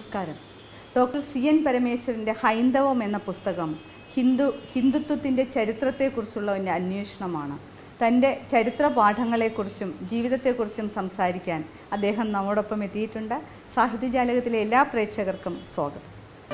നമസ്കാരം doctor C N പരമേശ്വരൻ്റെ ഹൈന്ദവം എന്ന പുസ്തകം ഹിന്ദു ഹിന്ദുത്വത്തിൻ്റെ ചരിത്രത്തെക്കുറിച്ചുള്ള ഒരു അന്വേഷണമാണ് തൻ്റെ ചരിത്ര പാഠങ്ങളെക്കുറിച്ചും ജീവിതത്തെക്കുറിച്ചും സംസാരിക്കാൻ അദ്ദേഹം നമ്മോടൊപ്പം എത്തിയിട്ടുണ്ട് സാഹിത്യജാലകത്തിലെ എല്ലാ പ്രേക്ഷകർക്കും സ്വാഗതം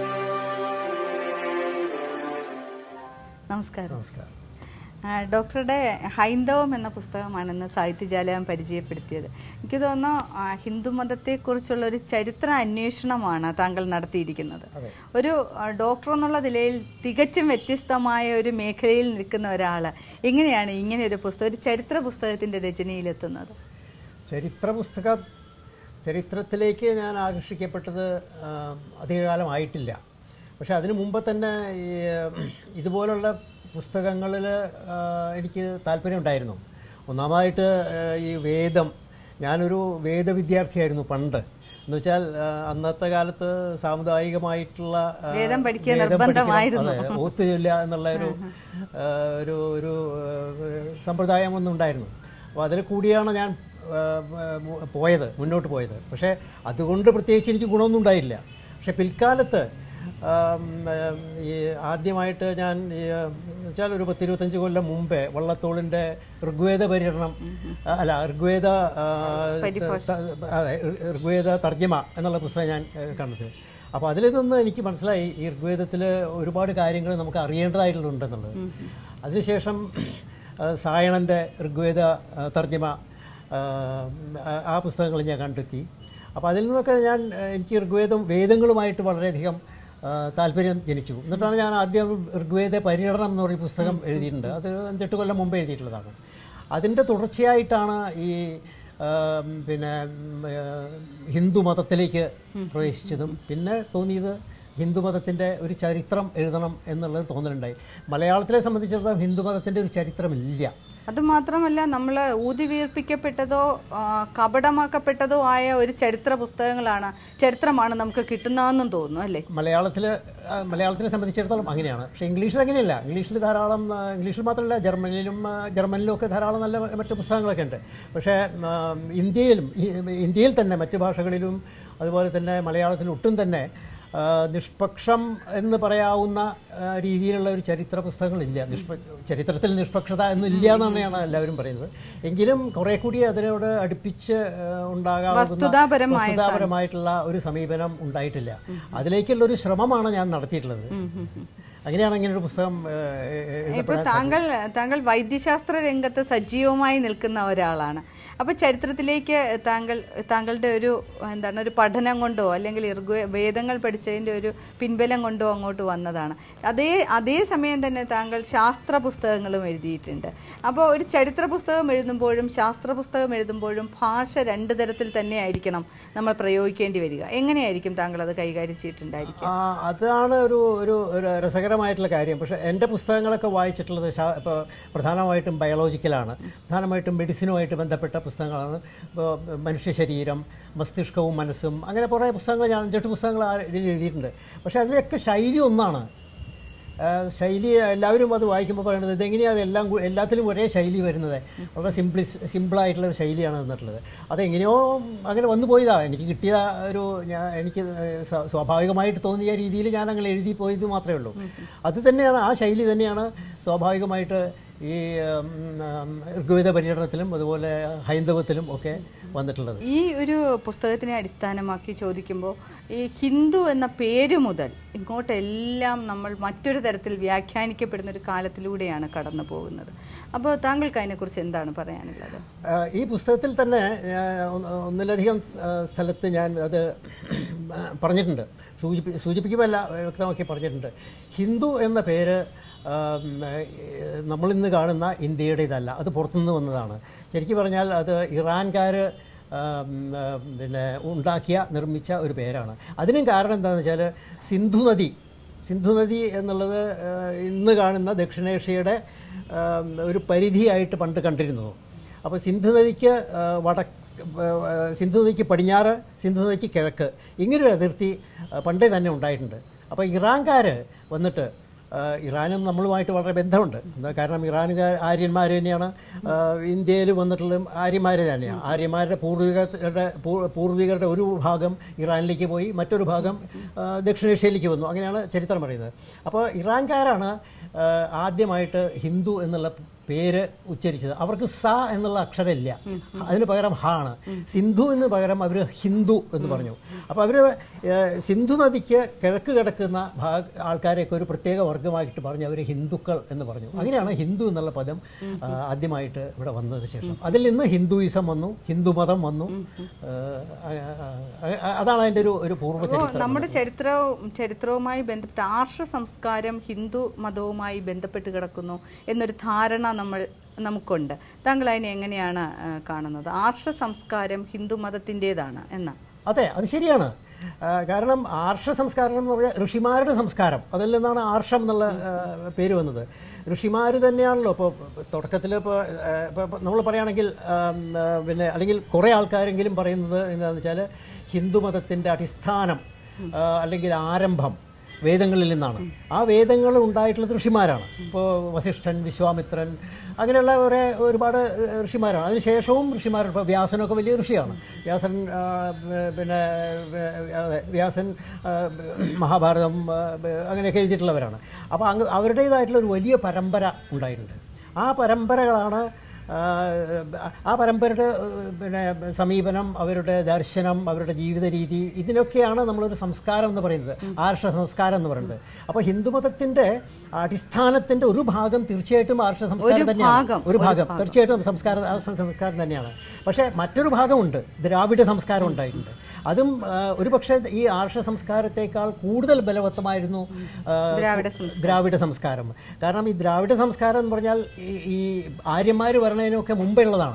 നമസ്കാരം നമസ്കാരം ആ, ഡോക്ടറുടെ ഹൈന്ദവം എന്ന പുസ്തകമാണെന്ന് സാഹിത്യജാലകം പരിചയപ്പെടുത്തിയത് എനിക്ക് തോന്നുന്നു ആ, ഹിന്ദുമതത്തെക്കുറിച്ചുള്ള ഒരു ചരിത്ര അന്വേഷണമാണ് താങ്കൾ നടത്തിയിരിക്കുന്നത് അതെ. ഒരു ആ, ഡോക്ടർ എന്നുള്ള നിലയിൽ തികച്ചും വ്യത്യസ്തമായ ഒരു മേഖലയിൽ നിൽക്കുന്ന ഒരാൾ എങ്ങനെയാണ് ഇങ്ങനെ ഒരു പുസ്തകം ഒരു ചരിത്ര പുസ്തകത്തിൻ്റെ രചനയിലെത്തുന്നത് ചരിത്ര പുസ്തകം ചരിത്രത്തിലേക്ക് ഞാൻ ആകർഷിക്കപ്പെട്ടത് ആ, അധികകാലമായിട്ടില്ല പക്ഷെ അതിനു മുമ്പ് തന്നെ ഈ ഇതുപോലുള്ള പുസ്തകങ്ങളിൽ എനിക്ക് താല്പര്യമുണ്ടായിരുന്നു ഒന്നാമതായിട്ട് ആ, ഈ വേദം ഞാനൊരു വേദവിദ്യാർത്ഥിയായിരുന്നു പണ്ട് എന്ന് വെച്ചാൽ ആ, അന്നത്തെ കാലത്ത് സാമുദായികമായിട്ടുള്ള ആ, വേദം പഠിക്കുക വേദം പഠിക്കണം. നിർബന്ധമായിരുന്നു. അതെ, ഓത്ത് ചൊല്ലുക എന്നുള്ള ഒരു ആ, ഒരു ഒരു ആ, സമ്പ്രദായം ഒന്നുണ്ടായിരുന്നു അപ്പോൾ അതിൽ കൂടിയാണ് ഞാൻ ആ, മു- പോയത് മുന്നോട്ട് പോയത് പക്ഷേ അതുകൊണ്ട് പ്രത്യേകിച്ച് എനിക്ക് ഗുണമൊന്നും ഉണ്ടായില്ല പക്ഷേ പിൽക്കാലത്ത് ആം, ആം, ഈ ആദ്യമായിട്ട് ഞാൻ ഈ, ആ, വെച്ചാൽ ഒരു പത്തിരുപത്തഞ്ച് കൊല്ലം മുമ്പേ വള്ളത്തോളിൻ്റെ ഋഗ്വേദ പര്യടനം ആ, അല്ല ഋഗ്വേദ ആ, ത- അതെ ഋഗ്വേദ തർജ്ജമ എന്നുള്ള പുസ്തകം ഞാൻ ഏ, കണ്ടത് അപ്പോൾ അതിൽ നിന്ന് എനിക്ക് മനസ്സിലായി ഈ ഋഗ്വേദത്തിൽ ഒരുപാട് കാര്യങ്ങൾ നമുക്ക് അറിയേണ്ടതായിട്ടുണ്ടെന്നുള്ളത് അതിനുശേഷം ആ, സായണൻ്റെ ഋഗ്വേദ ആ, തർജ്ജമ ആ, ആ പുസ്തകങ്ങൾ ഞാൻ കണ്ടെത്തി അപ്പോൾ അതിൽ നിന്നൊക്കെ ഞാൻ ആ, എനിക്ക് ഋഗ്വേദം വേദങ്ങളുമായിട്ട് വളരെയധികം ആ, താല്പര്യം ജനിച്ചു എന്നിട്ടാണ് ഞാൻ ആദ്യം ഋഗ്വേദ പരിണരണം എന്ന് പറയുന്ന പുസ്തകം എഴുതിയിട്ടുണ്ട് അത് അഞ്ചെട്ട് കൊല്ലം മുമ്പ് എഴുതിയിട്ടുള്ളതാണ് അതിൻ്റെ തുടർച്ചയായിട്ടാണ് ഈ ആ, പിന്നെ ഉം, ആ, ഹിന്ദു മതത്തിലേക്ക് പ്രവേശിച്ചതും പിന്നെ തോന്നിയത് ഹിന്ദുമതത്തിൻ്റെ ഒരു ചരിത്രം എഴുതണം എന്നുള്ളത് തോന്നലുണ്ടായി മലയാളത്തിലെ സംബന്ധിച്ചിടത്തോളം ഹിന്ദുമതത്തിൻ്റെ ഒരു ചരിത്രമില്ല അതുമാത്രമല്ല നമ്മൾ ഊതിവീർപ്പിക്കപ്പെട്ടതോ ആ, കപടമാക്കപ്പെട്ടതോ ആയ ഒരു ചരിത്ര പുസ്തകങ്ങളാണ് ചരിത്രമാണ് നമുക്ക് കിട്ടുന്നതെന്നും തോന്നുന്നു അല്ലേ മലയാളത്തിൽ മലയാളത്തിനെ സംബന്ധിച്ചിടത്തോളം അങ്ങനെയാണ് പക്ഷേ ഇംഗ്ലീഷിൽ അങ്ങനെയല്ല ഇംഗ്ലീഷിൽ ധാരാളം ആ, ഇംഗ്ലീഷിൽ മാത്രമല്ല ജർമ്മനിയിലും ആ, ജർമ്മനിലും ഒക്കെ ധാരാളം നല്ല മറ്റ് പുസ്തകങ്ങളൊക്കെ ഉണ്ട് പക്ഷേ ആ, ഇന്ത്യയിലും ഈ- ഇന്ത്യയിൽ തന്നെ മറ്റ് ഭാഷകളിലും അതുപോലെ തന്നെ മലയാളത്തിൽ ഒട്ടും തന്നെ ആ, നിഷ്പക്ഷം എന്ന് പറയാവുന്ന ആ, രീതിയിലുള്ള ഒരു ചരിത്ര പുസ്തകങ്ങളില്ല നിഷ്പ ചരിത്രത്തിൽ നിഷ്പക്ഷത എന്നില്ല എന്നാണ് എല്ലാവരും പറയുന്നത് എങ്കിലും കുറെ കൂടി അതിനോട് അടുപ്പിച്ച് ആ, ഉണ്ടാകാവുന്ന വസ്തുതാപരമായ വസ്തുതാപരമായിട്ടുള്ള ഒരു സമീപനം ഉണ്ടായിട്ടില്ല അതിലേക്കുള്ള ഒരു ശ്രമമാണ് ഞാൻ നടത്തിയിട്ടുള്ളത് അങ്ങനെയാണ് ഇങ്ങനെ ഒരു പുസ്തകം ഏഹ്, ഇപ്പോൾ എഴുതപ്പെടാൻ താങ്കൾ താങ്കൾ വൈദ്യശാസ്ത്ര രംഗത്ത് സജീവമായി നിൽക്കുന്ന ഒരാളാണ് അപ്പോൾ ചരിത്രത്തിലേക്ക് താങ്കൾ താങ്കളുടെ ഒരു എന്താണ് ഒരു പഠനം കൊണ്ടോ അല്ലെങ്കിൽ ഋഗ്വേ വേദങ്ങൾ പഠിച്ചതിൻ്റെ ഒരു പിൻബലം കൊണ്ടോ അങ്ങോട്ട് വന്നതാണ് അതേ അതേ സമയം തന്നെ താങ്കൾ ശാസ്ത്ര പുസ്തകങ്ങളും എഴുതിയിട്ടുണ്ട് അപ്പോൾ ഒരു ചരിത്ര പുസ്തകം എഴുതുമ്പോഴും ശാസ്ത്ര പുസ്തകം എഴുതുമ്പോഴും ഭാഷ രണ്ട് തരത്തിൽ തന്നെ ആയിരിക്കണം നമ്മൾ പ്രയോഗിക്കേണ്ടി വരിക എങ്ങനെയായിരിക്കും താങ്കൾ അത് കൈകാര്യം ചെയ്തിട്ടുണ്ടായിരിക്കും ആ, അതാണ് ഒരു ഒരു ഒരു രസകരമായിട്ടുള്ള കാര്യം പക്ഷേ എൻ്റെ പുസ്തകങ്ങളൊക്കെ വായിച്ചിട്ടുള്ളത് ശാ- ഇപ്പോൾ പ്രധാനമായിട്ടും ബയോളജിക്കലാണ് പ്രധാനമായിട്ടും മെഡിസിനുമായിട്ട് ബന്ധപ്പെട്ട പുസ്തകങ്ങളാണ് ഇപ്പോൾ മനുഷ്യ ശരീരം മസ്തിഷ്കവും മനസ്സും അങ്ങനെ കുറേ പുസ്തകങ്ങൾ ഞാൻ അഞ്ചെട്ട് പുസ്തകങ്ങൾ ആ ഇതിൽ എഴുതിയിട്ടുണ്ട് പക്ഷേ അതിലൊക്കെ ശൈലി ഒന്നാണ് ആ, ശൈലി എല്ലാവരും അത് വായിക്കുമ്പോൾ പറയുന്നത് ഇതെങ്ങനെയാണ് അതെല്ലാം കൂ- എല്ലാത്തിലും ഒരേ ശൈലി വരുന്നത് വളരെ സിംപ്ലിസ് സിമ്പിളായിട്ടുള്ള ഒരു ശൈലിയാണ് തന്നിട്ടുള്ളത് അതെങ്ങനെയോ അങ്ങനെ വന്നു പോയതാ എനിക്ക് കിട്ടിയ ഒരു ഞാൻ എനിക്ക് സ്വ- സ്വാഭാവികമായിട്ട് തോന്നിയ രീതിയിൽ ഞാൻ അങ്ങനെ എഴുതി പോയത് മാത്രമേ ഉള്ളൂ അത് തന്നെയാണ് ആ ശൈലി തന്നെയാണ് സ്വാഭാവികമായിട്ട് ഈ ഉം, ഉം, ഋഗ്വേദ പര്യടനത്തിലും അതുപോലെ ഹൈന്ദവത്തിലും ഒക്കെ വന്നിട്ടുള്ളത് ഈ ഒരു പുസ്തകത്തിനെ അടിസ്ഥാനമാക്കി ചോദിക്കുമ്പോൾ ഈ ഹിന്ദു എന്ന പേര് മുതൽ ഇങ്ങോട്ടെല്ലാം നമ്മൾ മറ്റൊരു തരത്തിൽ വ്യാഖ്യാനിക്കപ്പെടുന്ന ഒരു കാലത്തിലൂടെയാണ് കടന്നു പോകുന്നത് അപ്പോൾ താങ്കൾക്ക് അതിനെക്കുറിച്ച് എന്താണ് പറയാനുള്ളത് ആ, ഈ പുസ്തകത്തിൽ തന്നെ ആ, ഒന്ന് ഒന്നിലധികം ആ, സ്ഥലത്ത് ഞാൻ അത് പറഞ്ഞിട്ടുണ്ട് സൂചിപ്പി സൂചിപ്പിക്കുമ്പോൾ അല്ല വ്യക്തമാക്കി പറഞ്ഞിട്ടുണ്ട് ഹിന്ദു എന്ന പേര് ആ, ഉം, ഏ, നമ്മളിന്ന് കാണുന്ന ഇന്ത്യയുടേതല്ല അത് പുറത്തുനിന്ന് വന്നതാണ് ശരിക്കും പറഞ്ഞാൽ അത് ഇറാൻകാർ പിന്നെ ഉണ്ടാക്കിയ നിർമ്മിച്ച ഒരു പേരാണ് അതിനും കാരണം എന്താണെന്ന് വെച്ചാൽ സിന്ധു നദി സിന്ധു നദി എന്നുള്ളത് ആ, ഇന്ന് കാണുന്ന ദക്ഷിണേഷ്യയുടെ ആ, ഒരു പരിധിയായിട്ട് പണ്ട് കണ്ടിരുന്നു അപ്പോൾ സിന്ധു നദിക്ക് ആ, വടക്ക് ആ, സിന്ധു നദിക്ക് പടിഞ്ഞാറ് സിന്ധു നദിക്ക് കിഴക്ക് ഇങ്ങനൊരു അതിർത്തി ആ, പണ്ടേ തന്നെ ഉണ്ടായിട്ടുണ്ട് അപ്പോൾ ഇറാൻകാർ വന്നിട്ട് ആ, ഇറാനും നമ്മളുമായിട്ട് വളരെ ബന്ധമുണ്ട് എന്താ കാരണം ഇറാനുകാർ ആര്യന്മാർ തന്നെയാണ് ആ, ഇന്ത്യയിൽ വന്നിട്ടുള്ള ആര്യന്മാർ തന്നെയാണ് ആര്യന്മാരുടെ പൂർവികരുടെ പൂർ- പൂർവികരുടെ ഒരു ഭാഗം ഇറാനിലേക്ക് പോയി മറ്റൊരു ഭാഗം ആ, ദക്ഷിണേഷ്യയിലേക്ക് വന്നു അങ്ങനെയാണ് ചരിത്രം പറയുന്നത് അപ്പോൾ ഇറാൻകാരാണ് ആ, ആദ്യമായിട്ട് ഹിന്ദു എന്നുള്ള പേര് ഉച്ചരിച്ചത് അവർക്ക് സ എന്നുള്ള അക്ഷരമില്ല അതിന് പകരം ഹ ആണ് സിന്ധു എന്ന് പകരം അവർ ഹിന്ദു എന്ന് പറഞ്ഞു അപ്പോൾ അവർ സിന്ധു നദിക്ക് കിഴക്ക് കിടക്കുന്ന ഭാഗ ആൾക്കാരെയൊക്കെ ഒരു പ്രത്യേക വർഗമായിട്ട് പറഞ്ഞു അവർ ഹിന്ദുക്കൾ എന്ന് പറഞ്ഞു അങ്ങനെയാണ് ഹിന്ദു എന്നുള്ള പദം ആ, ആദ്യമായിട്ട് ഇവിടെ വന്നതിന് ശേഷം അതിൽ നിന്ന് ഹിന്ദുയിസം വന്നു ഹിന്ദുമതം വന്നു ആ, ആ, ആ, അതാണ് അതിൻ്റെ ഒരു ഒരു പൂർവ്വ അപ്പോൾ ചരിത്രം നമ്മുടെ ചരിത്രവും ചരിത്രവുമായി ബന്ധപ്പെട്ട് ആർഷ സംസ്കാരം ഹിന്ദു മതവുമായി ബന്ധപ്പെട്ട് കിടക്കുന്നു എന്നൊരു ധാരണ നമ്മൾ നമുക്കുണ്ട് താങ്കൾ അതിനെ എങ്ങനെയാണ് ആ, കാണുന്നത് ആർഷ സംസ്കാരം ഹിന്ദു മതത്തിൻ്റെതാണ് എന്ന അതെ അത് ശരിയാണ് ആ, കാരണം ആർഷ സംസ്കാരം എന്ന് പറഞ്ഞാൽ ഋഷിമാരുടെ സംസ്കാരം അതിൽ നിന്നാണ് ആർഷം എന്നുള്ള ആ, പേര് വന്നത് ഋഷിമാർ തന്നെയാണല്ലോ ഇപ്പോൾ തുടക്കത്തിൽ ഇപ്പോൾ ഇപ്പോൾ നമ്മൾ പറയുകയാണെങ്കിൽ ആം, ആ, പിന്നെ അല്ലെങ്കിൽ കുറേ ആൾക്കാരെങ്കിലും പറയുന്നത് എന്താണെന്ന് വെച്ചാൽ ഹിന്ദുമതത്തിൻ്റെ അടിസ്ഥാനം ആ, അല്ലെങ്കിൽ ആരംഭം വേദങ്ങളിൽ നിന്നാണ് ആ വേദങ്ങൾ ഉണ്ടായിട്ടുള്ളത് ഋഷിമാരാണ് ഇപ്പോൾ വസിഷ്ഠൻ വിശ്വാമിത്രൻ അങ്ങനെയുള്ള കുറേ ഒരുപാട് ഋഷിമാരാണ് അതിനുശേഷവും ഋഷിമാരുണ്ട് ഇപ്പോൾ വ്യാസനൊക്കെ വലിയ ഋഷിയാണ് വ്യാസൻ ആ, പിന്നെ ആ, അതെ, വ്യാസൻ ആ, മഹാഭാരതം ആ, അങ്ങനെയൊക്കെ എഴുതിയിട്ടുള്ളവരാണ് അപ്പോൾ അങ്ങ് അവരുടേതായിട്ടുള്ള ഒരു വലിയ പരമ്പര ഉണ്ടായിട്ടുണ്ട് ആ പരമ്പരകളാണ് ആ, ആ പരമ്പരയുടെ ഏഹ്, പിന്നെ സമീപനം അവരുടെ ദർശനം അവരുടെ ജീവിത രീതി ഇതിനൊക്കെയാണ് നമ്മളൊരു സംസ്കാരം എന്ന് പറയുന്നത് ആർഷ സംസ്കാരം എന്ന് പറയുന്നത് അപ്പോൾ ഹിന്ദുമതത്തിൻ്റെ അടിസ്ഥാനത്തിൻ്റെ ഒരു ഭാഗം തീർച്ചയായിട്ടും ആർഷ സംസ്കാരം തന്നെയാണ് ഭാഗം, ഒരു ഭാഗം തീർച്ചയായിട്ടും സംസ്കാരം ആ സംസ്കാരം തന്നെയാണ് പക്ഷേ മറ്റൊരു ഭാഗമുണ്ട് ദ്രാവിഡ സംസ്കാരം ഉണ്ടായിട്ടുണ്ട് അതും ആ, ഒരുപക്ഷെ ഈ ആർഷ സംസ്കാരത്തേക്കാൾ കൂടുതൽ ബലവത്തമായിരുന്നു ആ, ദ്രാവിഡ ദ്രാവിഡ സംസ്കാരം കാരണം ഈ ദ്രാവിഡ സംസ്കാരം എന്ന് പറഞ്ഞാൽ ഈ- ഈ ആര്യന്മാർ വരണതിനൊക്കെ മുമ്പേ ഉള്ളതാണ്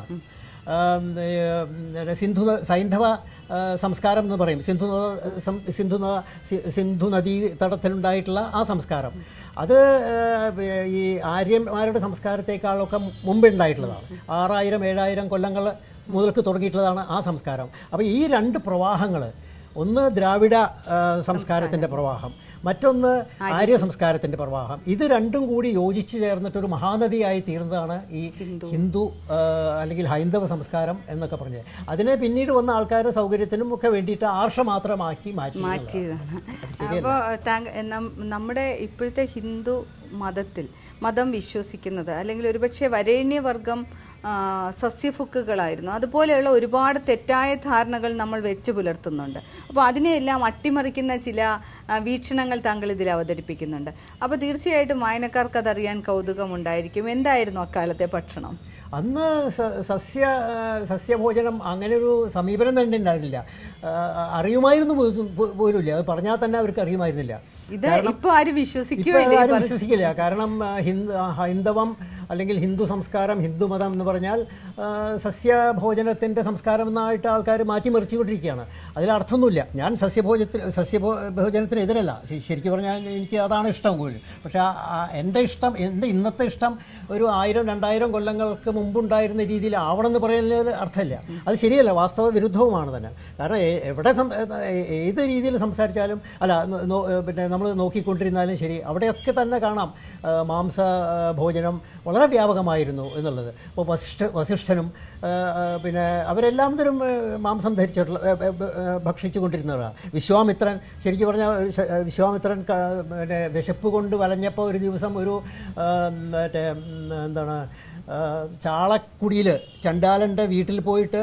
ആം, ഏ, ഉം, സിന്ധു ന- സൈന്ധവ ആ, സംസ്കാരം എന്ന് പറയും സിന്ധു ന- സം- സിന്ധു ന- സി- സിന്ധു നദീ തടത്തിലുണ്ടായിട്ടുള്ള ആ സംസ്കാരം അത് ഏ, പി- ഈ ആര്യന്മാരുടെ സംസ്കാരത്തെക്കാളൊക്കെ മുമ്പേ ഉണ്ടായിട്ടുള്ളതാണ് ആറായിരം ഏഴായിരം കൊല്ലങ്ങൾ മുതൽക്ക് തുടങ്ങിയിട്ടുള്ളതാണ് ആ സംസ്കാരം അപ്പോൾ ഈ രണ്ട് പ്രവാഹങ്ങൾ ഒന്ന് ദ്രാവിഡ ആ, സംസ്കാരത്തിൻ്റെ പ്രവാഹം മറ്റൊന്ന് ആര്യ സംസ്കാരത്തിൻ്റെ പ്രവാഹം ഇത് രണ്ടും കൂടി യോജിച്ച് ചേർന്നിട്ട് ഒരു മഹാനദിയായി തീർന്നതാണ് ഈ ഹിന്ദു ആ, അല്ലെങ്കിൽ ഹൈന്ദവ സംസ്കാരം എന്നൊക്കെ പറഞ്ഞത് അതിനെ പിന്നീട് വന്ന ആൾക്കാരുടെ സൗകര്യത്തിനും ഒക്കെ വേണ്ടിയിട്ട് ആർഷ മാത്രമാക്കി മാറ്റി എന്നുള്ളതാണ്. മാറ്റിയതാണ് അപ്പോൾ താങ്ക നം- നമ്മുടെ ഇപ്പോഴത്തെ ഹിന്ദു മതത്തിൽ മതം വിശ്വസിക്കുന്നത് അല്ലെങ്കിൽ ഒരുപക്ഷെ വരേണ്യവർഗം ആ, സസ്യഫുക്കുകളായിരുന്നു അതുപോലെയുള്ള ഒരുപാട് തെറ്റായ ധാരണകൾ നമ്മൾ വെച്ചു പുലർത്തുന്നുണ്ട് അപ്പോൾ അതിനെയെല്ലാം അട്ടിമറിക്കുന്ന ചില ആ, വീക്ഷണങ്ങൾ താങ്കൾ ഇതിൽ അവതരിപ്പിക്കുന്നുണ്ട് അപ്പോൾ തീർച്ചയായിട്ടും വായനക്കാർക്ക് അതറിയാൻ കൗതുകമുണ്ടായിരിക്കും എന്തായിരുന്നു അക്കാലത്തെ ഭക്ഷണം അന്ന് സ- സസ്യ ആ, സസ്യഭോജനം അങ്ങനെ ഒരു സമീപനം തന്നെ ഉണ്ടായിരുന്നില്ല ആ, അറിയുമായിരുന്നു പോലും- പോ- പോലുമില്ല അത് പറഞ്ഞാൽ തന്നെ അവർക്ക് അറിയുമായിരുന്നില്ല ഇത് ഇപ്പോൾ ആരും വിശ്വസിക്കുകയോ ഇപ്പൊ ഇല്ല ഈ ആരും പറ- വിശ്വസിക്കില്ല കാരണം ആ, ഹിന്ദു ആ, ഹൈന്ദവം അല്ലെങ്കിൽ ഹിന്ദു സംസ്കാരം ഹിന്ദു മതം എന്ന് പറഞ്ഞാൽ ആ, സസ്യഭോജനത്തിൻ്റെ സംസ്കാരം എന്നായിട്ട് ആൾക്കാർ മാറ്റിമറിച്ചുകൊണ്ടിരിക്കുകയാണ് അതിൽ അർത്ഥമൊന്നുമില്ല ഞാൻ സസ്യഭോജനത്തിന് സസ്യഭോ ഭോജനത്തിന് എതിരല്ല ശ- ശരിക്കും പറഞ്ഞാൽ എനിക്ക് അതാണ് ഇഷ്ടം പോലും പക്ഷേ ആ- ആ എൻ്റെ ഇഷ്ടം എൻ്റെ ഇന്നത്തെ ഇഷ്ടം ഒരു ആയിരം രണ്ടായിരം കൊല്ലങ്ങൾക്ക് മുമ്പുണ്ടായിരുന്ന രീതിയിൽ ആവണമെന്ന് പറയുന്നതിൽ അർത്ഥമില്ല അത് ശരിയല്ല വാസ്തവ വിരുദ്ധവുമാണ് തന്നെ കാരണം എ- എവിടെ സം- ഏ- ഏത് രീതിയിൽ സംസാരിച്ചാലും അല്ല നോ- നോ- പിന്നെ നമ്മൾ നോക്കിക്കൊണ്ടിരുന്നാലും ശരി അവിടെയൊക്കെ തന്നെ കാണാം ആ, മാംസ ആ, ഭോജനം വളരെ വ്യാപകമായിരുന്നു എന്നുള്ളത് ഇപ്പോൾ വസിഷ്ഠ വസിഷ്ഠനും ആ, ആ, പിന്നെ അവരെല്ലാം തരം ആ, മാംസം ധരിച്ചിട്ടുള്ള ആ, ആ, ആ, ഭക്ഷിച്ചു കൊണ്ടിരുന്നവരാണ് വിശ്വാമിത്രൻ ശരിക്കും പറഞ്ഞാൽ ഒരു ശ- വിശ്വാമിത്രൻ ക- പിന്നെ വിശപ്പ് കൊണ്ട് വലഞ്ഞപ്പോൾ ഒരു ദിവസം ഒരു ആ, മറ്റേ ഉം, എന്താണ് ആ, ചാളക്കുടിയിൽ ചണ്ടാലൻ്റെ വീട്ടിൽ പോയിട്ട്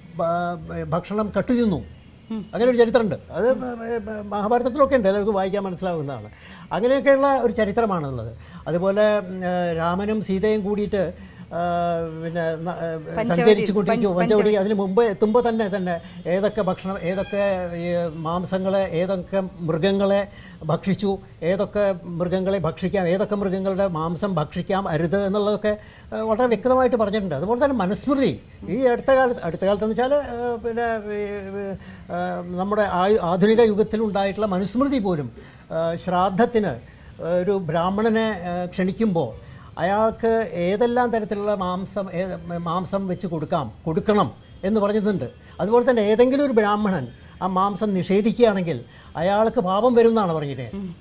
ഭ- ഭക്ഷണം കട്ടുതിന്നു അങ്ങനെ ഒരു ചരിത്രമുണ്ട് അത് ബ- ബ- ബ- മഹാഭാരതത്തിലൊക്കെ ഉണ്ട് എല്ലാവർക്കും വായിക്കാൻ മനസ്സിലാവുന്നതാണ് അങ്ങനെയൊക്കെയുള്ള ഒരു ചരിത്രമാണുള്ളത് അതുപോലെ ഉം, ആ, രാമനും സീതയും കൂടിയിട്ട് ആ, പിന്നെ ന- ആ, സഞ്ചരിച്ചു കൊണ്ടിരിക്കും പഞ്ചവടി അതിന് മുമ്പ് എത്തുമ്പോൾ തന്നെ തന്നെ ഏതൊക്കെ ഭക്ഷണം ഏതൊക്കെ ഈ മാംസങ്ങളെ ഏതൊക്കെ മൃഗങ്ങളെ ഭക്ഷിച്ചു ഏതൊക്കെ മൃഗങ്ങളെ ഭക്ഷിക്കാം ഏതൊക്കെ മൃഗങ്ങളുടെ മാംസം ഭക്ഷിക്കാം അരുത് എന്നുള്ളതൊക്കെ ആ, വളരെ വ്യക്തമായിട്ട് പറഞ്ഞിട്ടുണ്ട് അതുപോലെ തന്നെ മനുസ്മൃതി ഈ അടുത്ത കാലത്ത് അടുത്ത കാലത്തെന്ന് വെച്ചാൽ ആ, പിന്നെ ഈ, ആ, നമ്മുടെ ആയു- ആധുനിക യുഗത്തിലുണ്ടായിട്ടുള്ള മനുസ്മൃതി പോലും ആ, ശ്രാദ്ധത്തിന് ഒരു ബ്രാഹ്മണനെ ആ, ക്ഷണിക്കുമ്പോൾ അയാൾക്ക് ഏതെല്ലാം തരത്തിലുള്ള മാംസം ഏ- മാംസം വെച്ച് കൊടുക്കാം കൊടുക്കണം എന്ന് പറഞ്ഞിട്ടുണ്ട് അതുപോലെ തന്നെ ഏതെങ്കിലും ഒരു ബ്രാഹ്മണൻ ആ മാംസം നിഷേധിക്കുകയാണെങ്കിൽ അയാൾക്ക് പാപം വരും എന്നാണ് പറഞ്ഞിട്ട്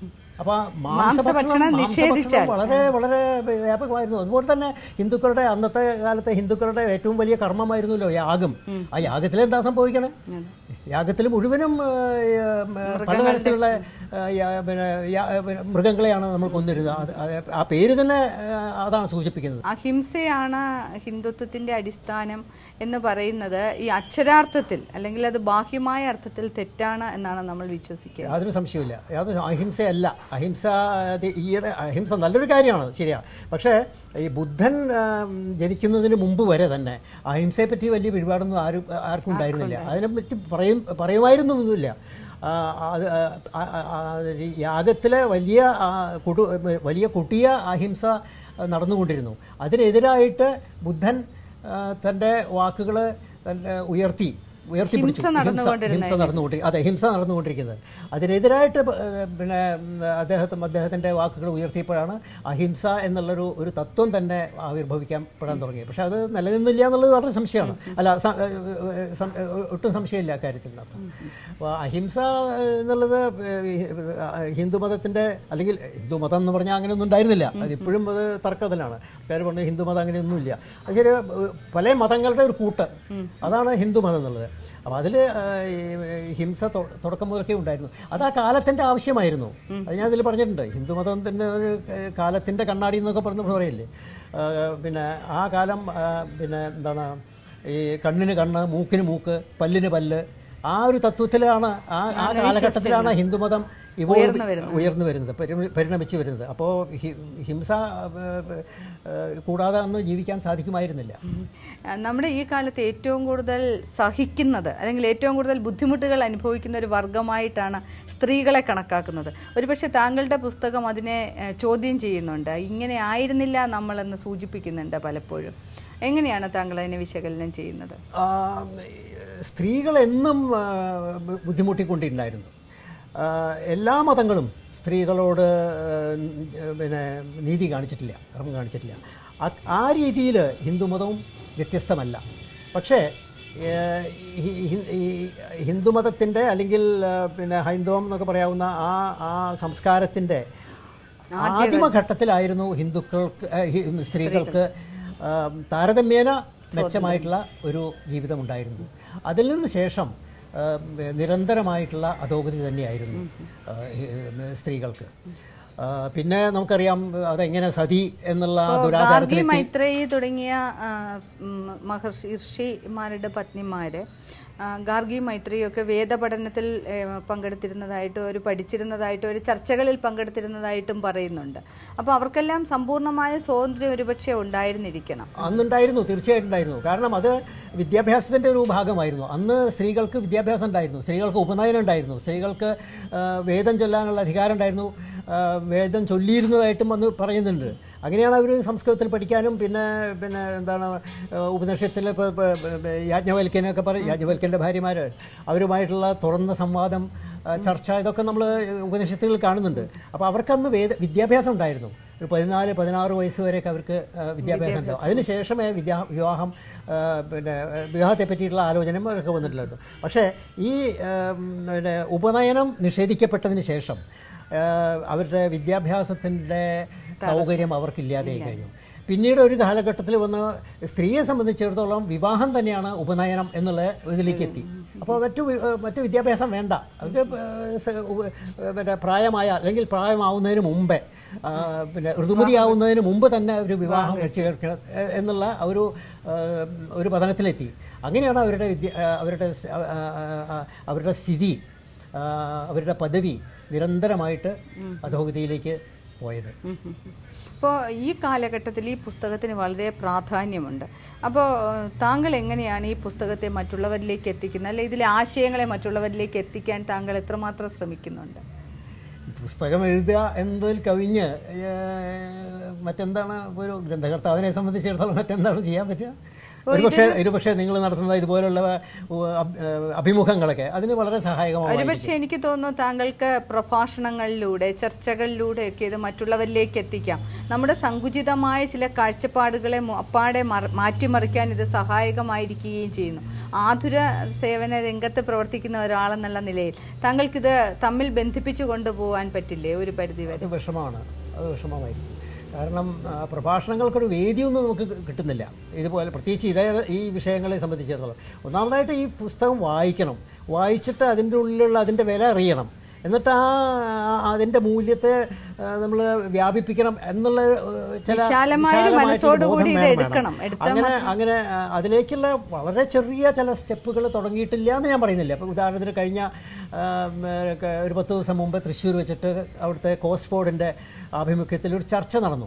അപ്പോൾ മാംസഭക്ഷണം നിഷേധിച്ചാൽ. വളരെ വളരെ വ്യാപകമായിരുന്നു അതുപോലെ തന്നെ ഹിന്ദുക്കളുടെ അന്നത്തെ കാലത്തെ ഹിന്ദുക്കളുടെ ഏറ്റവും വലിയ കർമ്മമായിരുന്നല്ലോ യാഗം ആ യാഗത്തിൽ എന്താ സംഭവിക്കണേ യാഗത്തിൽ മുഴുവനും ആ, ആ, പലതരത്തിലുള്ള ആ, യാ- പിന്നെ യാ- പിന്നെ മൃഗങ്ങളെയാണ് നമ്മൾ കൊന്നിരുന്നത് അത് അത് ആ പേര് തന്നെ ആ, അതാണ് സൂചിപ്പിക്കുന്നത് അഹിംസയാണ് ഹിന്ദുത്വത്തിന്റെ അടിസ്ഥാനം എന്ന് പറയുന്നത് ഈ അക്ഷരാർത്ഥത്തിൽ അല്ലെങ്കിൽ അത് ബാഹ്യമായ അർത്ഥത്തിൽ തെറ്റാണ് എന്നാണ് നമ്മൾ വിശ്വസിക്കുക യാതൊരു സംശയമില്ല യാതൊരു അഹിംസയല്ല അഹിംസ അത് ഈയിടെ അഹിംസ നല്ലൊരു കാര്യമാണ് ശരിയാ പക്ഷേ ഈ ബുദ്ധൻ ആ, ജനിക്കുന്നതിന് മുമ്പ് വരെ തന്നെ അഹിംസയെ പറ്റി വലിയ പിടിപാടൊന്നും ആരും ആർക്കും ഉണ്ടായിരുന്നില്ല അതിനെപ്പറ്റി പറയും പറയുമായിരുന്നൊന്നുമില്ല ആ, അത് ആ, ആ, ആ, ഈ യാഗത്തിലെ വലിയ ആ, കൊടു വലിയ കൊട്ടിയ അഹിംസ നടന്നുകൊണ്ടിരുന്നു അതിനെതിരായിട്ട് ബുദ്ധൻ ആ, തൻ്റെ വാക്കുകൾ തന്നെ ഉയർത്തി ഉയർത്തിപ്പിടിച്ചു ഹിംസ നടന്നുകൊണ്ടിരുന്ന ഹിംസ നടന്നുകൊണ്ടിരിക്കുന്നത് അതെ ഹിംസ നടന്നുകൊണ്ടിരിക്കുന്നത് അതിനെതിരായിട്ട് പ- ഏഹ് പിന്നെ ഉം, അദ്ദേഹത്തെ അദ്ദേഹത്തിൻ്റെ വാക്കുകൾ ഉയർത്തിയപ്പോഴാണ് അഹിംസ എന്നുള്ളൊരു ഒരു തത്വം തന്നെ ആവിർഭവിക്കാൻ പെടാൻ തുടങ്ങിയത് പക്ഷേ അത് നിലനിന്നില്ല എന്നുള്ളത് വളരെ സംശയമാണ് അല്ല സ- ഏഹ് ഏഹ് സം- ഏഹ് ഒട്ടും സംശയമില്ല അക്കാര്യത്തിൽ നടത്താം അപ്പോൾ അഹിംസ എന്നുള്ളത് ഏഹ് ഹിന്ദുമതത്തിൻ്റെ അല്ലെങ്കിൽ ഹിന്ദുമതം എന്ന് പറഞ്ഞാൽ അങ്ങനെയൊന്നും ഉണ്ടായിരുന്നില്ല അതിപ്പോഴും അത് തർക്കത്തിലാണ് ആൾക്കാർ പറഞ്ഞ ഹിന്ദുമതം അങ്ങനെയൊന്നുമില്ല അത് ശരി ഏഹ് പല മതങ്ങളുടെ ഒരു കൂട്ട് അതാണ് ഹിന്ദുമതം എന്നുള്ളത് അപ്പോൾ അതിൽ ഹിംസ തൊ- തുടക്കം മുതലൊക്കെ ഉണ്ടായിരുന്നു അത് ആ കാലത്തിൻ്റെ ആവശ്യമായിരുന്നു അത് ഞാൻ ഇതിൽ പറഞ്ഞിട്ടുണ്ട് ഹിന്ദുമതത്തിൻ്റെ ഒരു ഏഹ്, കാലത്തിൻ്റെ കണ്ണാടി എന്നൊക്കെ പറഞ്ഞ പറയില്ലേ ഏഹ്, പിന്നെ ആ കാലം ആ, പിന്നെ എന്താണ് ഈ കണ്ണിന് കണ്ണ് മൂക്കിന് മൂക്ക് പല്ലിന് പല്ല് ആ ഒരു തത്വത്തിലാണ് ആ ആ കാലഘട്ടത്തിലാണ് ഹിന്ദുമതം ഇവ ഉയർന്നു വരുന്നത് പരി- പരിണമിച്ച് വരുന്നത് അപ്പോൾ ഹിംസ ഏഹ്, ഏഹ്, കൂടാതെ അന്ന് ജീവിക്കാൻ സാധിക്കുമായിരുന്നില്ല ആ, നമ്മുടെ ഈ കാലത്ത് ഏറ്റവും കൂടുതൽ സഹിക്കുന്നത് അല്ലെങ്കിൽ ഏറ്റവും കൂടുതൽ ബുദ്ധിമുട്ടുകൾ അനുഭവിക്കുന്ന ഒരു വർഗമായിട്ടാണ് സ്ത്രീകളെ കണക്കാക്കുന്നത് ഒരുപക്ഷെ താങ്കളുടെ പുസ്തകം അതിനെ ഏ, ചോദ്യം ചെയ്യുന്നുണ്ട് ഇങ്ങനെ ആയിരുന്നില്ല നമ്മളെന്ന് സൂചിപ്പിക്കുന്നുണ്ട് പലപ്പോഴും എങ്ങനെയാണ് താങ്കൾ അതിനെ വിശകലനം ചെയ്യുന്നത് ആ, സ്ത്രീകൾ എന്നും ആ, ബു- ബുദ്ധിമുട്ടിക്കൊണ്ടിരുന്നായിരുന്നു ആ, എല്ലാ മതങ്ങളും സ്ത്രീകളോട് ആ, പിന്നെ നീതി കാണിച്ചിട്ടില്ല ധർമ്മം കാണിച്ചിട്ടില്ല ആ- ആ രീതിയിൽ ഹിന്ദുമതവും വ്യത്യസ്തമല്ല പക്ഷേ ഏ, ഹി- ഹി- ഈ ഹിന്ദുമതത്തിൻ്റെ അല്ലെങ്കിൽ ആ, പിന്നെ ഹൈന്ദവം എന്നൊക്കെ പറയാവുന്ന ആ ആ സംസ്കാരത്തിൻ്റെ ആദിമഘട്ടത്തിലായിരുന്നു ഹിന്ദുക്കൾക്ക് ആ, ഹി- സ്ത്രീകൾക്ക് ആ, താരതമ്യേന മെച്ചമായിട്ടുള്ള ഒരു ജീവിതം ഉണ്ടായിരുന്നു അതിൽ നിന്ന് ശേഷം ആ, നിരന്തരമായിട്ടുള്ള അധോഗതി തന്നെയായിരുന്നു ആ, ഹി- സ്ത്രീകൾക്ക് ആ, പിന്നെ നമുക്കറിയാം അതെങ്ങനെ സതി എന്നുള്ള ആ ഗാർഗി ദുരാചാരത്തിലെത്തി മൈത്രേയി തുടങ്ങിയ ആ, ഉം, മഹർഷി ഋഷിമാരുടെ പത്നിമാര് ആ, ഗാർഗി മൈത്രേയൊക്കെ വേദപഠനത്തിൽ ഏ, പങ്കെടുത്തിരുന്നതായിട്ടും ഒരു പഠിച്ചിരുന്നതായിട്ടും ഒരു ചർച്ചകളിൽ പങ്കെടുത്തിരുന്നതായിട്ടും പറയുന്നുണ്ട് അപ്പോൾ അവർക്കെല്ലാം സമ്പൂർണ്ണമായ സ്വാതന്ത്ര്യം ഒരുപക്ഷെ ഉണ്ടായിരുന്നിരിക്കണം അന്നുണ്ടായിരുന്നു തീർച്ചയായിട്ടും ഉണ്ടായിരുന്നു കാരണം അത് വിദ്യാഭ്യാസത്തിൻ്റെ ഒരു ഭാഗമായിരുന്നു അന്ന് സ്ത്രീകൾക്ക് വിദ്യാഭ്യാസം ഉണ്ടായിരുന്നു സ്ത്രീകൾക്ക് ഉപനയനം ഉണ്ടായിരുന്നു സ്ത്രീകൾക്ക് ആ, വേദം ചൊല്ലാനുള്ള അധികാരം ഉണ്ടായിരുന്നു ആ, വേദം ചൊല്ലിയിരുന്നതായിട്ടും അന്ന് പറയുന്നുണ്ട് അങ്ങനെയാണ് അവർ സംസ്കൃതത്തിൽ പഠിക്കാനും പിന്നെ പിന്നെ എന്താണ് ആ, ഉപനിഷത്തിൽ ഇപ്പോൾ യാജ്ഞവൽക്കനൊക്കെ പറയും യാജ്ഞവൽക്കൻ്റെ ഭാര്യമാർ അവരുമായിട്ടുള്ള തുറന്ന സംവാദം ആ, ചർച്ച ഇതൊക്കെ നമ്മൾ ഉപനിഷത്തുകളിൽ കാണുന്നുണ്ട് അപ്പോൾ അവർക്കന്ന് വേദ വിദ്യാഭ്യാസം ഉണ്ടായിരുന്നു ഒരു പതിനാല് പതിനാറ് വയസ്സ് വരെയൊക്കെ അവർക്ക് ആ, വിദ്യാഭ്യാസം ഉണ്ടാവും അതിനുശേഷമേ വിദ്യാ വിവാഹം ആ, പിന്നെ ആ, വിവാഹത്തെ പറ്റിയിട്ടുള്ള ആലോചനയും ഒക്കെ വന്നിട്ടുള്ളൂ പക്ഷേ ഈ ആ, പിന്നെ ഉപനയനം നിഷേധിക്കപ്പെട്ടതിന് ശേഷം ആ, അവരുടെ വിദ്യാഭ്യാസത്തിൻ്റെ സൗകര്യം അവർക്കില്ലാതെ കഴിഞ്ഞു പിന്നീട് ഒരു കാലഘട്ടത്തിൽ വന്ന് സ്ത്രീയെ സംബന്ധിച്ചിടത്തോളം വിവാഹം തന്നെയാണ് ഉപനയനം എന്നുള്ള ഇതിലേക്ക് എത്തി അപ്പോൾ മറ്റു വി- ഏഹ് മറ്റു വിദ്യാഭ്യാസം വേണ്ട അവർക്ക് ഏഹ് സ- ഉപ- ഏഹ് മറ്റേ പ്രായമായ അല്ലെങ്കിൽ പ്രായമാവുന്നതിന് മുമ്പേ ആ, പിന്നെ ഋതുമതിയാവുന്നതിന് മുമ്പ് തന്നെ ഒരു വിവാഹം കഴിച്ച് കേൾക്കണം ഏഹ് എന്നുള്ള ഒരു ഏഹ് ഒരു പതനത്തിലെത്തി അങ്ങനെയാണ് അവരുടെ വിദ്യ ഏഹ് അവരുടെ സ്- ആ, ആ, ആ, അവരുടെ സ്ഥിതി ആ, അവരുടെ പദവി നിരന്തരമായിട്ട് അധോഗതിയിലേക്ക് പോയത് അപ്പോൾ ഈ കാലഘട്ടത്തിൽ ഈ പുസ്തകത്തിന് വളരെ പ്രാധാന്യമുണ്ട് അപ്പോൾ താങ്കൾ എങ്ങനെയാണ് ഈ പുസ്തകത്തെ മറ്റുള്ളവരിലേക്ക് എത്തിക്കുന്നത് അല്ലെ ഇതിലെ ആശയങ്ങളെ മറ്റുള്ളവരിലേക്ക് എത്തിക്കാൻ താങ്കൾ എത്രമാത്രം ശ്രമിക്കുന്നുണ്ട് പുസ്തകം എഴുതുക എന്നതിൽ കവിഞ്ഞ് ഏഹ്, മറ്റെന്താണ് ഒരു ഗ്രന്ഥകർത്താവിനെ സംബന്ധിച്ചിടത്തോളം മറ്റെന്താണ് ചെയ്യാൻ പറ്റുക ഒരു പക്ഷേ ഒരു പക്ഷേ നിങ്ങൾ നടത്തുന്ന ഇതുപോലുള്ള ഉ, അഭ്- ഏഹ്, അഭിമുഖങ്ങളൊക്കെ അതിന് വളരെ സഹായകമാണ് ഒരുപക്ഷെ എനിക്ക് തോന്നുന്നു താങ്കൾക്ക് പ്രഭാഷണങ്ങളിലൂടെ ചർച്ചകളിലൂടെയൊക്കെ ഇത് മറ്റുള്ളവരിലേക്ക് എത്തിക്കാം നമ്മുടെ സങ്കുചിതമായ ചില കാഴ്ചപ്പാടുകളെ മു- അപ്പാടെ മറ- മാറ്റിമറിക്കാൻ ഇത് സഹായകമായിരിക്കുകയും ചെയ്യുന്നു ആതുര സേവന രംഗത്ത് പ്രവർത്തിക്കുന്ന ഒരാളെന്നുള്ള നിലയിൽ താങ്കൾക്കിത് തമ്മിൽ ബന്ധിപ്പിച്ചു കൊണ്ടുപോകാൻ പറ്റില്ലേ ഒരു പരിധി വരെ അത് വിഷമമാണ് അത് വിഷമമായിരിക്കും കാരണം ആ, പ്രഭാഷണങ്ങൾക്കൊരു വേദിയൊന്നും നമുക്ക് കി- കിട്ടുന്നില്ല ഇതുപോലെ പ്രത്യേകിച്ച് ഇതേ ഈ വിഷയങ്ങളെ സംബന്ധിച്ചിടത്തോളം ഒന്നാമതായിട്ട് ഈ പുസ്തകം വായിക്കണം വായിച്ചിട്ട് അതിൻ്റെ ഉള്ളിലുള്ള അതിൻ്റെ വില അറിയണം എന്നിട്ട് ആ ആ- അതിൻ്റെ മൂല്യത്തെ നമ്മൾ വ്യാപിപ്പിക്കണം എന്നുള്ള ഏഹ്, ചില വിശാലമായ ഒരു വിശാലമായിട്ടുള്ള മനസ്സോടുകൂടി ബോധം ഇത് വേണം, എടുക്കണം. വേണം. എടുത്താൽ അങ്ങനെ അങ്ങനെ ആ, അതിലേക്കുള്ള വളരെ ചെറിയ ചില സ്റ്റെപ്പുകൾ തുടങ്ങിയിട്ടില്ല എന്ന് ഞാൻ പറയുന്നില്ല അപ്പോൾ ഉദാഹരണത്തിന് കഴിഞ്ഞ ആ, ഉം, ക- ഒരു പത്ത് ദിവസം മുമ്പ് തൃശ്ശൂർ വെച്ചിട്ട് അവിടുത്തെ കോസ്ഫോർഡിൻ്റെ ആഭിമുഖ്യത്തിൽ ഒരു ചർച്ച നടന്നു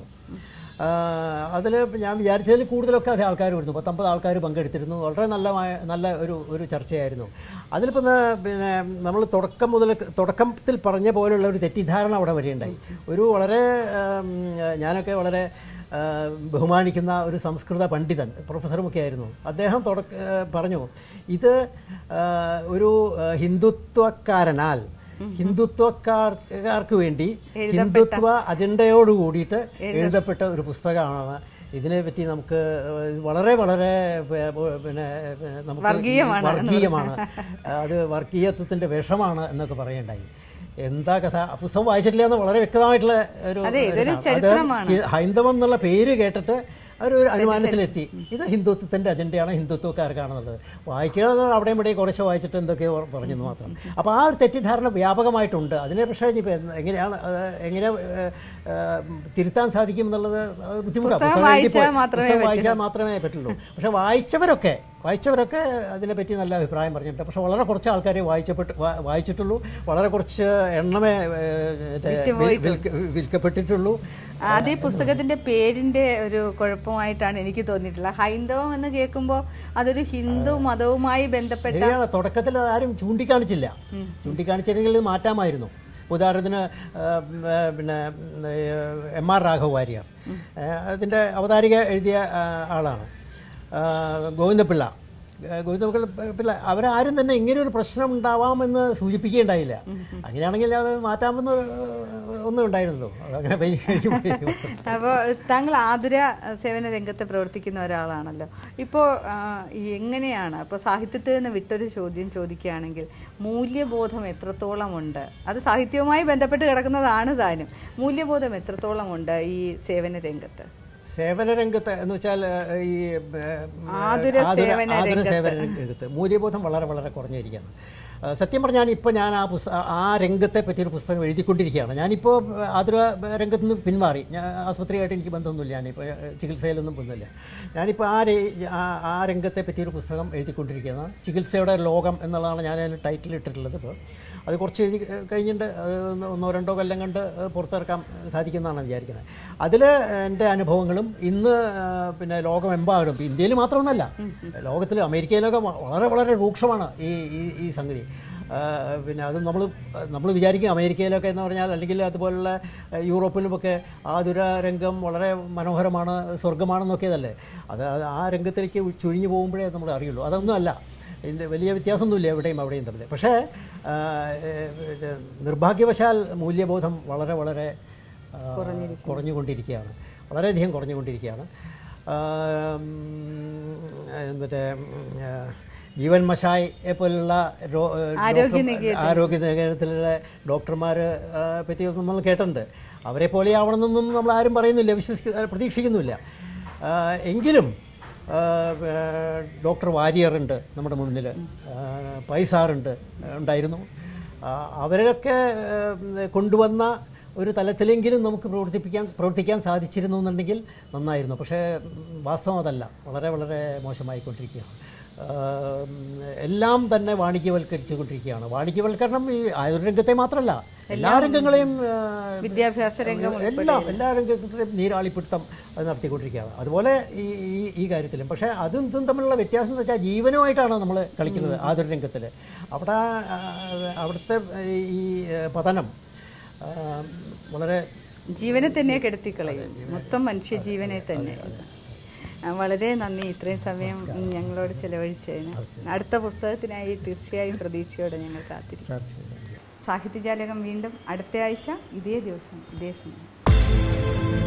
അതിൽ ഞാൻ വിചാരിച്ചതിൽ കൂടുതലൊക്കെ അതേ ആൾക്കാർ വരുന്നു പത്തൊമ്പത് ആൾക്കാർ പങ്കെടുത്തിരുന്നു വളരെ നല്ല നല്ല ഒരു ഒരു ചർച്ചയായിരുന്നു അതിലിപ്പോൾ പിന്നെ നമ്മൾ തുടക്കം മുതൽ തുടക്കത്തിൽ പറഞ്ഞ പോലുള്ള ഒരു തെറ്റിദ്ധാരണ അവിടെ വരെയുണ്ടായി ഒരു വളരെ ഉം, ഞാനൊക്കെ വളരെ ആ, ബഹുമാനിക്കുന്ന ഒരു സംസ്കൃത പണ്ഡിതൻ പ്രൊഫസറുമൊക്കെ ആയിരുന്നു അദ്ദേഹം തുടക്ക ആ, പറഞ്ഞു ഇത് ആ, ഒരു ആ, ഹിന്ദുത്വക്കാരനാൽ ഹിന്ദുത്വക്കാർക്ക് വേണ്ടി ഹിന്ദുത്വ അജണ്ടയോട് കൂടിയിട്ട് എഴുതപ്പെട്ട ഒരു പുസ്തകമാണ് ഇതിനെ പറ്റി നമുക്ക് വളരെ വളരെ പ- പ- പിന്നെ പിന്നെ നമുക്ക് വർഗീയമാണ് വർഗീയമാണ് അത് വർഗീയത്വത്തിന്റെ വിഷമാണ് എന്നൊക്കെ പറയണ്ടായി എന്താ കഥ ആ പുസ്തകം വായിച്ചിട്ടില്ല എന്ന് വളരെ വ്യക്തമായിട്ടുള്ള ഒരു അതെ, ഇതൊരു ഇതാണ്. അത് ചരിത്രമാണ്. ഹി- ഹൈന്ദവം എന്നുള്ള പേര് കേട്ടിട്ട് അവർ ഒരു അനുമാനത്തിലെത്തി ഇത് ഹിന്ദുത്വത്തിന്റെ അജണ്ടയാണ് ഹിന്ദുത്വക്കാർക്കാണെന്നുള്ളത് വായിക്കുക എന്ന് പറഞ്ഞാൽ അവിടെയും ഇവിടെയും കുറച്ച് വായിച്ചിട്ട് എന്തൊക്കെയോ പറഞ്ഞെന്ന് മാത്രം അപ്പോൾ ആ ഒരു തെറ്റിദ്ധാരണ വ്യാപകമായിട്ടുണ്ട് അതിനെ പക്ഷേ ഇനിയിപ്പോൾ എന്ത്- എങ്ങനെയാണ് അത് എങ്ങനെ ഏഹ്, ഏഹ്, തിരുത്താൻ സാധിക്കും എന്നുള്ളത് അത് ബുദ്ധിമുട്ടാണ് പുസ്തകം പുസ്തകം എഴുതി വായിച്ചാൽ പോയി- മാത്രമേ പുസ്തകം വായിച്ചാൽ മാത്രമേ പറ്റുള്ളൂ പക്ഷേ വായിച്ചവരൊക്കെ വായിച്ചവരൊക്കെ അതിനെപ്പറ്റി നല്ല അഭിപ്രായം പറഞ്ഞിട്ടുണ്ട് പക്ഷെ വളരെ കുറച്ച് ആൾക്കാരെ വായിച്ചപ്പെട്ട് വാ- വായിച്ചിട്ടുള്ളൂ വളരെ കുറച്ച് എണ്ണമേ ഏഹ്, മറ്റേ വിൽ- വിൽക്ക- വിൽക്കപ്പെട്ടിട്ടുള്ളൂ ആദ്യ പുസ്തകത്തിന്റെ പേരിന്റെ ഒരു കുഴപ്പമായിട്ടാണ് എനിക്ക് തോന്നിയിട്ടുള്ളത് ഹൈന്ദവം എന്ന് കേൾക്കുമ്പോൾ അതൊരു ഹിന്ദു മതവുമായി ബന്ധപ്പെട്ട ശരിയാണ് തുടക്കത്തിൽ അത് ആരും ചൂണ്ടിക്കാണിച്ചില്ല ചൂണ്ടിക്കാണിച്ചില്ലെങ്കിൽ ഇത് മാറ്റാമായിരുന്നു ഇപ്പൊ ഉദാഹരണത്തിന് ആ, ഉം, ആ, പിന്നെ എം ആർ രാഘവ് വാര്യർ അതിൻ്റെ അവതാരിക എഴുതിയ ആ, ആളാണ് ആ, ഗോവിന്ദപിള്ള ആ, ഗോവിന്ദപിള്ള പിള്ള അവരാരും തന്നെ ഇങ്ങനെ ഒരു പ്രശ്നം ഉണ്ടാവാമെന്ന് സൂചിപ്പിക്കുകയുണ്ടായില്ല അങ്ങനെയാണെങ്കിൽ അത് മാറ്റാമെന്ന് ഒന്നും ഉണ്ടായിരുന്നല്ലോ അതങ്ങനെ പരിഹരിക്കും അപ്പോൾ താങ്കൾ ആതുര സേവന രംഗത്ത് പ്രവർത്തിക്കുന്ന ഒരാളാണല്ലോ ഇപ്പോൾ എങ്ങനെയാണ് അപ്പോൾ സാഹിത്യത്തിൽ നിന്ന് വിട്ടൊരു ചോദ്യം ചോദിക്കുകയാണെങ്കിൽ മൂല്യബോധം എത്രത്തോളം ഉണ്ട് അത് സാഹിത്യവുമായി ബന്ധപ്പെട്ട് കിടക്കുന്നതാണ് താനും മൂല്യബോധം എത്രത്തോളം ഉണ്ട് ഈ സേവന രംഗത്ത് സേവന രംഗത്ത് എന്ന് വെച്ചാൽ ഏഹ്, ഈ ഏഹ്, ആതുര ആതുര- സേവന ആതുര രംഗത്ത്. സേവന രംഗത്ത് മൂല്യബോധം വളരെ വളരെ കുറഞ്ഞിരിക്കുകയാണ് ഏഹ്, സത്യം പറഞ്ഞാൽ ഇപ്പോൾ ഞാൻ ആ പുസ്തക ആ രംഗത്തെ പറ്റിയൊരു പുസ്തകം എഴുതിക്കൊണ്ടിരിക്കുകയാണ് ഞാനിപ്പോൾ ആതുര രംഗത്ത് നിന്ന് പിന്മാറി ഞാൻ ആസ്പത്രിയായിട്ട് എനിക്ക് ബന്ധമൊന്നുമില്ല ഞാനിപ്പോൾ ഏഹ്, ചികിത്സയിലൊന്നും പോകുന്നില്ല ഞാനിപ്പോൾ ആ രേ- ആ- ആ രംഗത്തെ പറ്റിയൊരു പുസ്തകം എഴുതിക്കൊണ്ടിരിക്കുകയാണ് ചികിത്സയുടെ ലോകം എന്നുള്ളതാണ് ഞാൻ അതിന് ടൈറ്റിൽ ഇട്ടിട്ടുള്ളത് ഇപ്പോൾ അത് കുറച്ച് എഴുതി ഏഹ്, കഴിഞ്ഞിട്ട് അത് ഒന്ന് ഒന്നോ രണ്ടോ കൊല്ലം കണ്ട് ഏഹ്, പുറത്തിറക്കാൻ സാധിക്കുന്നതാണ് വിചാരിക്കുന്നത് അതിൽ എൻ്റെ അനുഭവങ്ങളും ഇന്ന് ഏഹ്, പിന്നെ ലോകമെമ്പാടും ഇപ്പം ഇന്ത്യയിൽ മാത്രമൊന്നുമല്ല ലോകത്തിൽ അമേരിക്കയിലൊക്കെ വ- വളരെ വളരെ രൂക്ഷമാണ് ഈ ഈ ഈ സംഗതി ഏഹ്, പിന്നെ അത് നമ്മൾ നമ്മൾ വിചാരിക്കും അമേരിക്കയിലൊക്കെ എന്ന് പറഞ്ഞാൽ അല്ലെങ്കിൽ അതുപോലുള്ള ഏഹ്, യൂറോപ്പിലുമൊക്കെ ആതുര രംഗം വളരെ മനോഹരമാണ് സ്വർഗമാണെന്നൊക്കെയതല്ലേ അത് അത് ആ രംഗത്തിലേക്ക് ചുഴിഞ്ഞു പോകുമ്പോഴേ നമ്മൾ അറിയുള്ളൂ അതൊന്നും അല്ല ഇതിൻ്റെ വലിയ വ്യത്യാസമൊന്നുമില്ല എവിടെയും അവിടെയും തമ്മിൽ പക്ഷേ ആ, ഏ, ഏ, നിർഭാഗ്യവശാൽ മൂല്യബോധം വളരെ വളരെ ആ, കുറഞ്ഞുകൊണ്ടിരിക്കുകയാണ് വളരെയധികം കുറഞ്ഞുകൊണ്ടിരിക്കുകയാണ് ആ, ഉം, ഏ, മറ്റേ ഉം, ആ, ജീവൻ മഷായെ പോലുള്ള രോ- ആരോഗ്യ ഡോക്ടർ- ആരോഗ്യ നികേതനത്തിലെ ഡോക്ടർമാർ പറ്റി നമ്മൾ കേട്ടിട്ടുണ്ട് അവരെ പോലെ ആവണമെന്നൊന്നും നമ്മൾ ആരും പറയുന്നില്ല വിശ്വസിക്ക പ്രതീക്ഷിക്കുന്നുമില്ല ആ, എങ്കിലും ആ, ആ, ഡോക്ടർ വാരിയറുണ്ട് നമ്മുടെ മുന്നിൽ പൈസാറുണ്ട് ഉണ്ടായിരുന്നു ആ, അവരൊക്കെ ആ, കൊണ്ടുവന്ന ഒരു തലത്തിലെങ്കിലും നമുക്ക് പ്രവർത്തിപ്പിക്കാൻ പ്രവർത്തിക്കാൻ സാധിച്ചിരുന്നു എന്നുണ്ടെങ്കിൽ നന്നായിരുന്നു പക്ഷേ ഉം, വാസ്തവം അതല്ല വളരെ വളരെ മോശമായിക്കൊണ്ടിരിക്കുകയാണ് ആ, എല്ലാം തന്നെ വാണിജ്യവൽക്കരിച്ചുകൊണ്ടിരിക്കുകയാണ് വാണിജ്യവൽക്കരണം ഈ ആയുർരംഗത്തെ മാത്രമല്ല എല്ലാ രംഗങ്ങളെയും ആ, വിദ്യാഭ്യാസ രംഗം എല്ലാം എല്ലാ രംഗങ്ങളിലും നീരാളിപ്പിടുത്തം അത് നടത്തിക്കൊണ്ടിരിക്കുകയാണ് അതുപോലെ ഈ ഈ ഈ കാര്യത്തിലും പക്ഷേ അതും ഇതും തമ്മിലുള്ള വ്യത്യാസം എന്ന് വെച്ചാൽ ജീവനുമായിട്ടാണ് നമ്മൾ കളിക്കുന്നത് ആതുര രംഗത്തിൽ അവിടെ ആ, അവിടുത്തെ ഈ ആ, പതനം ആ, വളരെ ജീവനെ തന്നെ കെടുത്തിക്കളയും മൊത്തം മനുഷ്യ ജീവനെ തന്നെ ആ, വളരെ നന്ദി ഇത്രയും സമയം ഞങ്ങളോട് ചെലവഴിച്ചതിന് അടുത്ത പുസ്തകത്തിനായി തീർച്ചയായും പ്രതീക്ഷയോടെ ഞങ്ങൾ കാത്തിരിക്കും തീർച്ചയായും സാഹിത്യജാലകം വീണ്ടും അടുത്ത ആഴ്ച ഇതേ ദിവസം ഇതേ സമയം